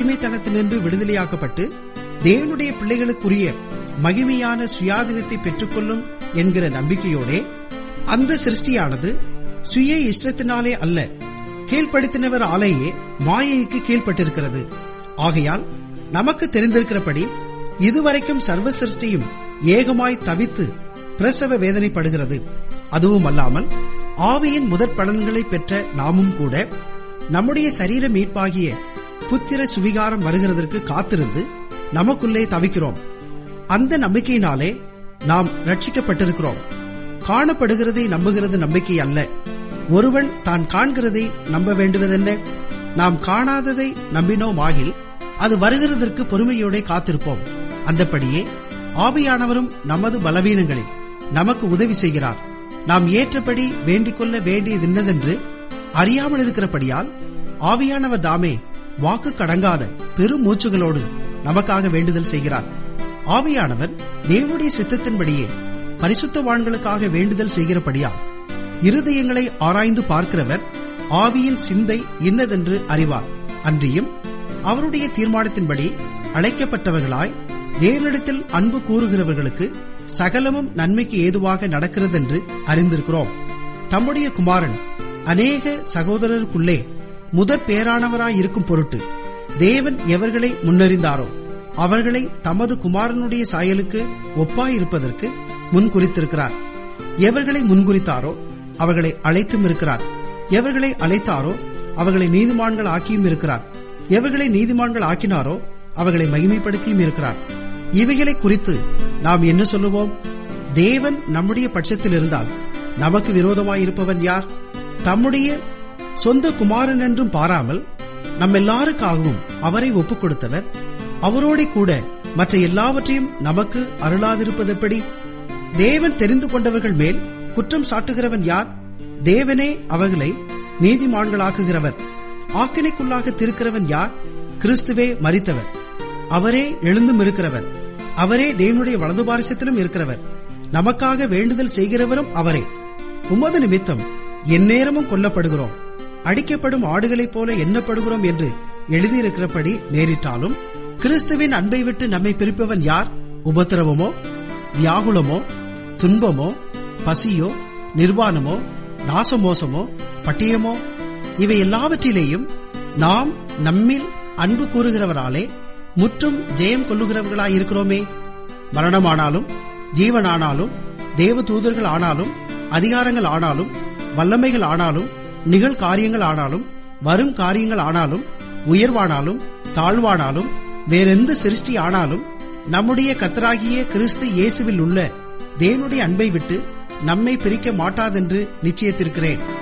அடிமைத்தனத்தினின்று விடுதலையாக்கப்பட்டு தேவனுடைய பிள்ளைகளுக்குரிய மகிமையான சுயாதீனத்தை பெற்றுக்கொள்ளும் என்கிற நம்பிக்கையோடே அந்த சிருஷ்டியானது சுய இஷ்டத்தினாலே அல்ல கீழ்ப்படுத்தினவர் ஆலேயே மாயைக்கு கீழ்ப்பட்டிருக்கிறது ஆகையால் நமக்கு தெரிந்திருக்கிறபடி இதுவரைக்கும் சர்வ சிருஷ்டியும் ஏகமாய் தவித்து பிரசவ வேதனைப்படுகிறது அதுவும் அல்லாமல் ஆவியின் முதற் பலன்களை பெற்ற நாமும் கூட நம்முடைய சரீர மீட்பாகிய புத்திர சுவிகாரம் வருகிறதற்கு காத்திருந்து நமக்குள்ளே தவிக்கிறோம் அந்த நம்பிக்கையினாலே நாம் ரட்சிக்கப்பட்டிருக்கிறோம் காணப்படுகிறதை நம்புகிறது நம்பிக்கை அல்ல ஒருவன் தான் காண்கிறதை நம்ப வேண்டுவதென்ன நாம் காணாததை நம்பினோம் ஆகில் அது வருகிறதற்கு பொறுமையோட காத்திருப்போம் அந்தப்படியே ஆவியானவரும் நமது பலவீனங்களில் நமக்கு உதவி செய்கிறார் நாம் ஏற்றபடி வேண்டிக் கொள்ள வேண்டியதென்னதென்று அறியாமல் இருக்கிறபடியால் ஆவியானவர் தாமே வாக்கு கடங்காத பெரும் மூச்சுகளோடு நமக்காக வேண்டுதல் செய்கிறார் ஆவியானவர் தேவனுடைய சித்தத்தின்படியே பரிசுத்தவான்களுக்காக வேண்டுதல் செய்கிறபடியால் இருதயங்களை ஆராய்ந்து பார்க்கிறவர் ஆவியின் சிந்தை இன்னதென்று அறிவார் அன்றியும் அவருடைய தீர்மானத்தின்படி அழைக்கப்பட்டவர்களாய் தேவனிடத்தில் அன்பு கூறுகிறவர்களுக்கு சகலமும் நன்மைக்கு ஏதுவாக நடக்கிறதென்று அறிந்திருக்கிறோம் தம்முடைய குமாரன் அநேக சகோதரருக்குள்ளே முதற் பேரானவராய் இருக்கும் பொருட்டு தேவன் எவர்களை முன்னறிந்தாரோ அவர்களை தமது குமாரனுடைய சாயலுக்கு ஒப்பாயிருப்பதற்கு முன்குறித்திருக்கிறார் எவர்களை முன்குறித்தாரோ அவர்களை அழைத்தும் இருக்கிறார் எவர்களை அழைத்தாரோ அவர்களை நீதிமான்கள் ஆக்கியும் இருக்கிறார் எவர்களை நீதிமான்கள் ஆக்கினாரோ அவர்களை மகிமைப்படுத்தியும் இருக்கிறார் இவைகளை குறித்து நாம் என்ன சொல்லுவோம் தேவன் நம்முடைய பட்சத்தில் இருந்தால் நமக்கு விரோதமாயிருப்பவன் யார் தம்முடைய சொந்த குமாரன் என்றும் பாராமல் நம்ம எல்லாருக்காகவும் அவரை ஒப்புக் கொடுத்தவர் அவரோட கூட மற்ற எல்லாவற்றையும் நமக்கு அருளாதிருப்பதெப்படி தேவன் தெரிந்து கொண்டவர்கள் மேல் குற்றம் சாட்டுகிறவன் யார் தேவனே அவர்களை நீதிமான்களாக்குகிறவர் ஆக்கினைக்குள்ளாக திருக்கிறவன் யார் கிறிஸ்துவே மறித்தவர் அவரே எழுந்தும் இருக்கிறவர் அவரே தேவனுடைய வலது பாரிசத்திலும் இருக்கிறவர் நமக்காக வேண்டுதல் செய்கிறவரும் அவரே உமது நிமித்தம் எந்நேரமும் கொல்லப்படுகிறோம் அடிக்கப்படும் ஆடுகளைப் போல எண்ணப்படுகிறோம் என்று எழுதியிருக்கிறபடி நேரிட்டாலும் கிறிஸ்துவின் அன்பை விட்டு நம்மை பிரிப்பவன் யார் உபத்திரவமோ வியாகுலமோ துன்பமோ பசியோ நிர்வாணமோ நாசமோசமோ பட்டியமோ இவை எல்லாவற்றிலேயும் நாம் நம்மில் அன்பு கூறுகிறவராலே முற்றும் ஜெயம் கொள்ளுகிறவர்களாயிருக்கிறோமே மரணமானாலும் ஜீவனானாலும் தேவ தூதர்கள் ஆனாலும் அதிகாரங்கள் ஆனாலும் வல்லமைகள் ஆனாலும் நிகழ்காரியங்கள் ஆனாலும் வரும் காரியங்கள் ஆனாலும் உயர்வானாலும் தாழ்வானாலும் வேறெந்த சிருஷ்டி ஆனாலும் நம்முடைய கத்தராகிய கிறிஸ்து இயேசுவில் உள்ள தேவனுடைய அன்பை விட்டு நம்மை பிரிக்க மாட்டாதென்று நிச்சயத்திருக்கிறேன்